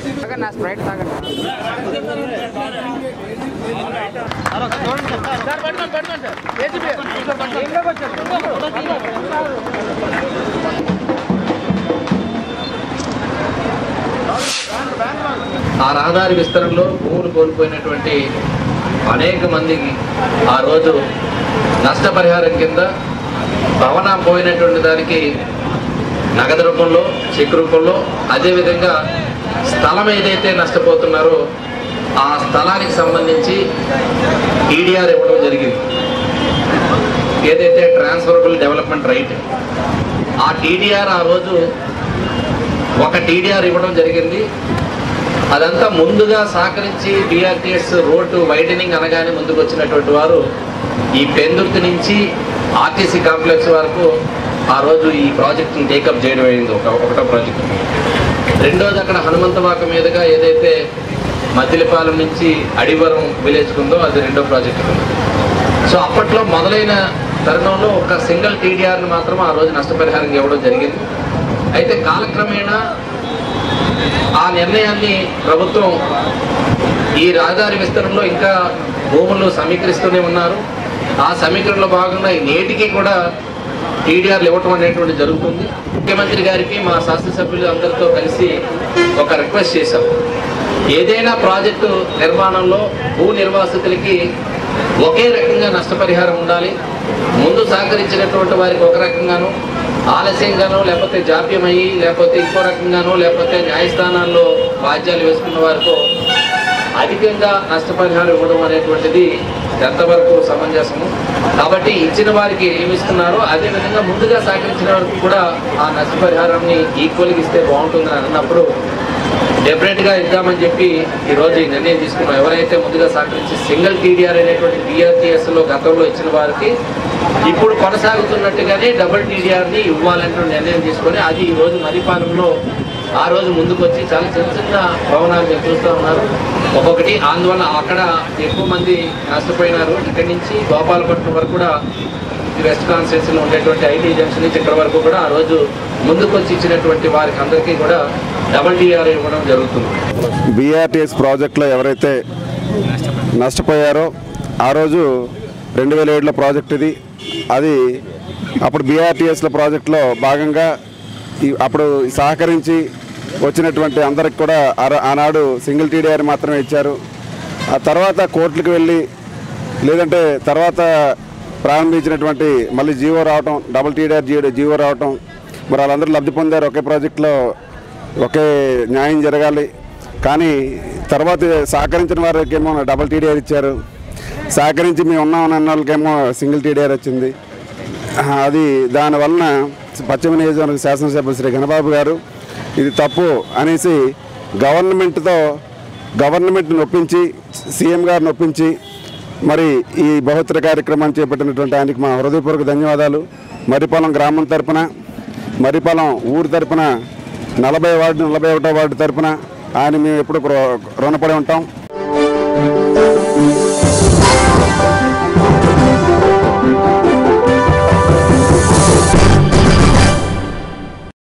నా స్ప్రైట్ తాగండి ఆ రహదారి విస్తరణలో భూములు కోల్పోయినటువంటి అనేక మందికి ఆ రోజు నష్టపరిహారం కింద భవనం పోయినటువంటి దానికి నగదు రూపంలో చెక్ రూపంలో అదేవిధంగా స్థలం ఏదైతే నష్టపోతున్నారో ఆ స్థలానికి సంబంధించి టీడీఆర్ ఇవ్వడం జరిగింది ఏదైతే ట్రాన్స్ఫరబుల్ డెవలప్మెంట్ రైట్ ఆ టీడీఆర్ ఆ రోజు ఒక టీడీఆర్ ఇవ్వడం జరిగింది అదంతా ముందుగా సహకరించి బీఆర్టీఎస్ రోడ్డు వైడనింగ్ అనగానే ముందుకు వచ్చినటువంటి వారు ఈ పెందుర్తి నుంచి ఆర్టీసీ కాంప్లెక్స్ వరకు ఆ రోజు ఈ ప్రాజెక్టుని టేకప్ చేయడం అయింది ఒక ఒకటో ప్రాజెక్ట్ రెండోది అక్కడ హనుమంతవాక మీదుగా ఏదైతే మద్దిలపాలెం నుంచి అడివరం విలేజ్ ఉందో అది రెండో ప్రాజెక్టు సో అప్పట్లో మొదలైన తరుణంలో ఒక సింగిల్ టీడీఆర్ని మాత్రం ఆ రోజు నష్టపరిహారం ఇవ్వడం జరిగింది అయితే కాలక్రమేణా ఆ నిర్ణయాన్ని ప్రభుత్వం ఈ రహదారి విస్తరణలో ఇంకా భూములు సమీకరిస్తూనే ఉన్నారు ఆ సమీకరణలో భాగంగా ఈ నేటికి కూడా టీడీఆర్లు ఇవ్వటం అనేటువంటి జరుగుతుంది ముఖ్యమంత్రి గారికి మా శాసనసభ్యులు అందరితో కలిసి ఒక రిక్వెస్ట్ చేశాం ఏదైనా ప్రాజెక్టు నిర్మాణంలో భూ నిర్వాసితులకి ఒకే రకంగా నష్టపరిహారం ఉండాలి ముందు సహకరించినటువంటి వారికి ఒక రకంగాను ఆలస్యంగానో లేకపోతే జాప్యమయ్యి లేకపోతే ఇంకో రకంగానో లేకపోతే న్యాయస్థానాల్లో వాద్యాలు వేసుకున్న వారికో అధికంగా నష్టపరిహారం ఇవ్వడం అనేటువంటిది ఎంతవరకు సమంజసము కాబట్టి ఇచ్చిన వారికి ఏమి ఇస్తున్నారో అదే విధంగా ముందుగా సహకరించిన వారికి కూడా ఆ నష్టపరిహారాన్ని ఈక్వల్గా ఇస్తే బాగుంటుందని అన్నప్పుడు డెఫినెట్ గా ఇద్దామని చెప్పి ఈ రోజు ఈ నిర్ణయం తీసుకున్నాం ఎవరైతే ముందుగా సహకరించి సింగిల్ టీడీఆర్ అనేటువంటి బీఆర్టీఎస్ లో గతంలో ఇచ్చిన వారికి ఇప్పుడు కొనసాగుతున్నట్టుగానే డబుల్ టీడీఆర్ ని ఇవ్వాలనే నిర్ణయం తీసుకొని అది ఈ రోజు మరిపాలెంలో ఆ రోజు ముందుకు వచ్చి చాలా చిన్న చిన్న భవనాలు మీరు చూస్తూ ఉన్నారు ఒక్కొక్కటి అందువల్ల అక్కడ ఎక్కువ మంది నష్టపోయినారు ఇక్కడి నుంచి గోపాలపట్నం వరకు కూడా ఈ వెస్ట్ కాన్స్టిట్యూన్సీలో ఉండేటువంటి ఐటీ జంక్షన్ నుంచి ఇక్కడ వరకు కూడా ఆ రోజు ముందుకు వచ్చి ఇచ్చినటువంటి వారికి అందరికీ కూడా డబల్ టీఆర్ ఇవ్వడం జరుగుతుంది బీఆర్టీఎస్ ప్రాజెక్టులో ఎవరైతే నష్టపోయారో ఆ రోజు రెండు వేల ఏడులో ప్రాజెక్ట్ ఇది అది అప్పుడు బీఆర్టీఎస్ల ప్రాజెక్టులో భాగంగా ఈ- అప్పుడు సహకరించి వచ్చినటువంటి అందరికి కూడా ఆర- ఆనాడు సింగిల్ టీడీఆర్ మాత్రమే ఇచ్చారు ఆ తర్వాత కోర్టులకు వెళ్ళి లేదంటే తర్వాత ప్రారంభించినటువంటి మళ్ళీ జీవో రావటం డబుల్ టీడీఆర్ జీవో జీవో రావటం మరి వాళ్ళందరూ లబ్ధి పొందారు ఒకే ప్రాజెక్టులో ఒకే న్యాయం జరగాలి కానీ తర్వాత సహకరించిన వారికేమో డబుల్ టీడీఆర్ ఇచ్చారు సహకరించి మేము ఉన్నామని అన్న వాళ్ళకేమో సింగిల్ టీడీఆర్ వచ్చింది ఆ, అది దానివలన పశ్చిమ నియోజకవర్గ శాసనసభ్యులు శ్రీ ఘనబాబు గారు ఇది తప్పు అనేసి గవర్నమెంట్తో గవర్నమెంట్ని ఒప్పించి సీఎం గారిని ఒప్పించి మరి ఈ బహుత్తర కార్యక్రమాన్ని చేపట్టినటువంటి ఆయనకి మా హృదయపూర్వక ధన్యవాదాలు మరిపాలెం గ్రామం తరపున మరిపాలెం ఊరు తరపున నలభై వార్డు నలభై ఒకటో వార్డు తరపున ఆయన మేము ఎప్పుడు రుణపడి ఉంటాం